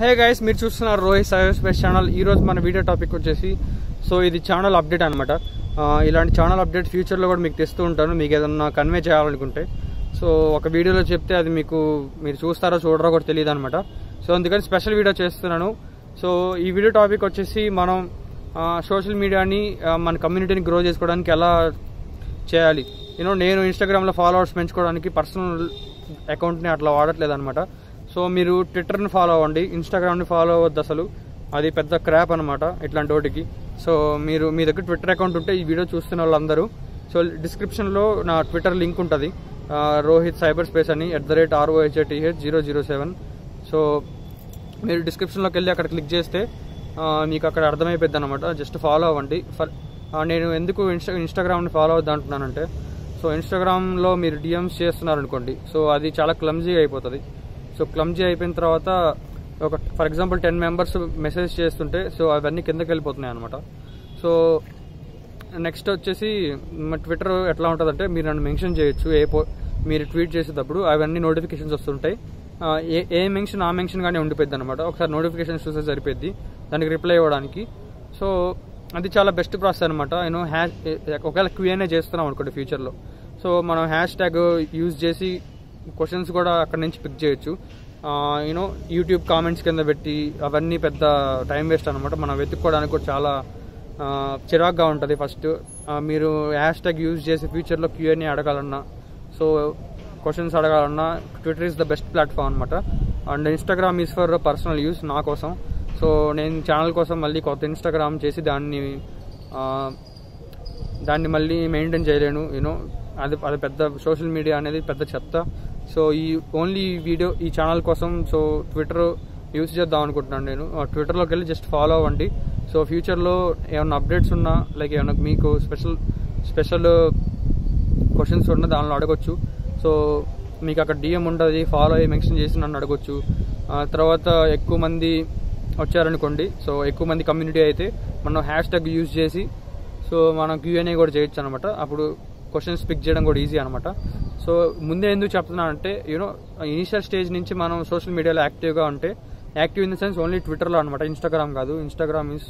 hey guys మీరు చూస్తున్నారు Rohit cyber space channel ఈ రోజు మన వీడియో టాపిక్ వచ్చేసి సో ఇది ఛానల్ అప్డేట్ అనమాట ఇలాంటి ఛానల్ అప్డేట్ ఫ్యూచర్లో కూడా మీకు తెస్తూ ఉంటాను మీకు ఏదన్నా కన్వే చేయాలనుకుంటే సో ఒక వీడియోలో చెప్తే అది మీకు మీరు చూస్తారో చూడరో కూడా తెలియదు అనమాట సో అందుకని స్పెషల్ వీడియో చేస్తున్నాను సో ఈ వీడియో టాపిక్ వచ్చేసి మనం సోషల్ మీడియాని మన కమ్యూనిటీని గ్రో చేసుకోవడానికి ఎలా చేయాలి యూనో నేను ఇన్స్టాగ్రామ్లో ఫాలోవర్స్ పెంచుకోవడానికి పర్సనల్ అకౌంట్ని అట్లా వాడట్లేదు అనమాట సో మీరు ట్విట్టర్ని ఫాలో అవ్వండి ఇన్స్టాగ్రామ్ని ఫాలో అవ్వద్దు అసలు అది పెద్ద క్రాప్ అనమాట ఇట్లాంటి వాటికి సో మీరు మీ దగ్గర ట్విట్టర్ అకౌంట్ ఉంటే ఈ వీడియో చూస్తున్న వాళ్ళందరూ సో డిస్క్రిప్షన్లో నా ట్విట్టర్ లింక్ ఉంటుంది రోహిత్ సైబర్ స్పేస్ అని at the rate R O H A T H zero zero seven so మీరు డిస్క్రిప్షన్లోకి వెళ్ళి అక్కడ క్లిక్ చేస్తే ఆ, మీకు అక్కడ అర్థమైపోద్ది అనమాట జస్ట్ ఫాలో అవ్వండి ఫర్ ఆ, నేను ఎందుకు ఇన్స్టా ఇన్స్టాగ్రామ్ని ఫాలో అవుద్ది అంటున్నానంటే సో ఇన్స్టాగ్రామ్లో మీరు డిఎమ్స్ చేస్తున్నారు అనుకోండి సో అది చాలా క్లమ్జీ అయిపోతుంది సో క్లమ్జీ అయిపోయిన తర్వాత ఒక for example ten members message చేస్తుంటే సో అవన్నీ కిందకి వెళ్ళిపోతున్నాయి అనమాట సో నెక్స్ట్ వచ్చేసి మా ట్విట్టర్ ఎట్లా ఉంటుందంటే మీరు నన్ను మెన్షన్ చేయొచ్చు ఏ పో మీరు ట్వీట్ చేసేటప్పుడు అవన్నీ నోటిఫికేషన్స్ వస్తుంటాయి ఆ, ఏ ఏ మెన్షన్ ఆ మెన్షన్ గానే ఉండిపోద్ది అనమాట ఒకసారి నోటిఫికేషన్స్ చూస్తే సరిపోద్ది దానికి రిప్లై ఇవ్వడానికి సో అది చాలా బెస్ట్ ప్రాసెస్ అనమాట నేను హ్యాష్ ఒకవేళ క్యూఎన్ఏ చేస్తున్నాం అనుకోండి ఫ్యూచర్లో సో మనం హ్యాష్ ట్యాగ్ యూజ్ చేసి క్వశ్చన్స్ కూడా అక్కడ నుంచి పిక్ చేయొచ్చు యూనో యూట్యూబ్ కామెంట్స్ కింద పెట్టి అవన్నీ పెద్ద టైం వేస్ట్ అనమాట మనం వెతుక్కోవడానికి కూడా చాలా ఆ, చిరాగ్గా ఉంటుంది ఫస్ట్ మీరు హ్యాష్ ట్యాగ్ యూజ్ చేసి ఫ్యూచర్లో క్యూఎన్ఏ అడగాలన్నా సో క్వశ్చన్స్ అడగాలన్నా Twitter is the best platform అనమాట and Instagram is for personal use నా కోసం సో నేను ఛానల్ కోసం మళ్ళీ కొత్త ఇన్స్టాగ్రామ్ చేసి దాన్ని ఆ, దాన్ని మళ్ళీ మెయింటైన్ చేయలేను యూనో అది అది పెద్ద సోషల్ మీడియా అనేది పెద్ద చెత్త సో ఈ ఓన్లీ వీడియో ఈ ఛానల్ కోసం సో ట్విట్టర్ యూస్ చేద్దాం అనుకుంటున్నాను నేను ఆ ట్విట్టర్లోకి వెళ్ళి జస్ట్ ఫాలో అవ్వండి సో ఫ్యూచర్లో ఏమైనా అప్డేట్స్ ఉన్నా లైక్ ఏమైనా మీకు స్పెషల్ స్పెషల్ క్వశ్చన్స్ ఉన్న దానిలో అడగొచ్చు సో మీకు అక్కడ డిఎం ఉంటుంది ఫాలో అయ్యి మెన్షన్ చేసి నన్ను అడగొచ్చు ఆ తర్వాత ఎక్కువ మంది వచ్చారనుకోండి సో ఎక్కువ మంది కమ్యూనిటీ అయితే మనం హ్యాష్ ట్యాగ్ యూజ్ చేసి సో మనం క్యూఎన్ఏ కూడా చేయొచ్చు అనమాట అప్పుడు క్వశ్చన్స్ పిక్ చేయడం కూడా ఈజీ అనమాట సో ముందే ఎందుకు చెప్తున్నానంటే యూనో ఇనిషియల్ స్టేజ్ నుంచి మనం సోషల్ మీడియాలో యాక్టివ్గా ఉంటే active in the sense only ట్విట్టర్లో అనమాట ఇన్స్టాగ్రామ్ కాదు Instagram is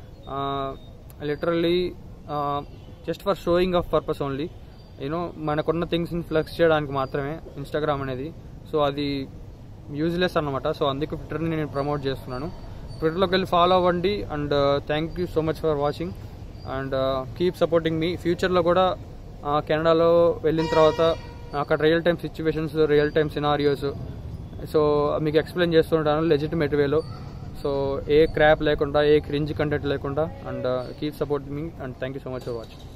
literally just for showing off purpose only you know మనకున్న థింగ్స్ని ఫ్లెక్స్ చేయడానికి మాత్రమే ఇన్స్టాగ్రామ్ అనేది సో అది యూజ్లెస్ అనమాట సో అందుకే ట్విట్టర్ని నేను ప్రమోట్ చేస్తున్నాను ట్విట్టర్లోకి వెళ్ళి ఫాలో అవ్వండి and thank you so much for watching and keep supporting మీ ఫ్యూచర్లో కూడా ఆ, కెనడాలో వెళ్ళిన తర్వాత అక్కడ real time situations real time scenarios so మీకు ఎక్స్ప్లెయిన్ చేస్తుంటాను లెజిటిమేట్ వేలో సో ఏ క్రాప్ లేకుండా ఏ క్రింజ్ కంటెంట్ లేకుండా అండ్ కీప్ సపోర్ట్ మీ and thank you so much for watching